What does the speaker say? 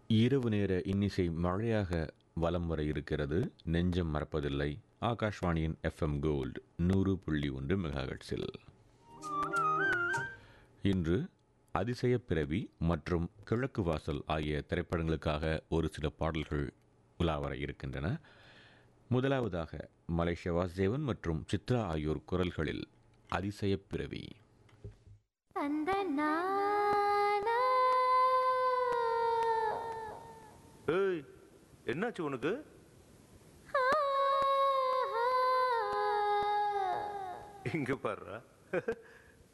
இரவு நேர இன்னிசை மழையாக வலம் வர இருக்கிறது நெஞ்சம் மறப்பதில்லை ஆகாஷ்வாணியின் எஃப்எம் கோல்டு நூறு புள்ளி ஒன்று மெகாஹெட்ஸில் இன்று அதிசய பிறவி மற்றும் கிழக்கு வாசல் ஆகிய திரைப்படங்களுக்காக ஒரு சில பாடல்கள் உலாவர இருக்கின்றன முதலாவதாக மலேசிய வாசுதேவன் மற்றும் சித்ரா ஆகியோர் குரல்களில் அதிசய பிறவி அந்த நானா ஏய் என்னாச்சு உனக்கு ஆ, இங்க பாருடா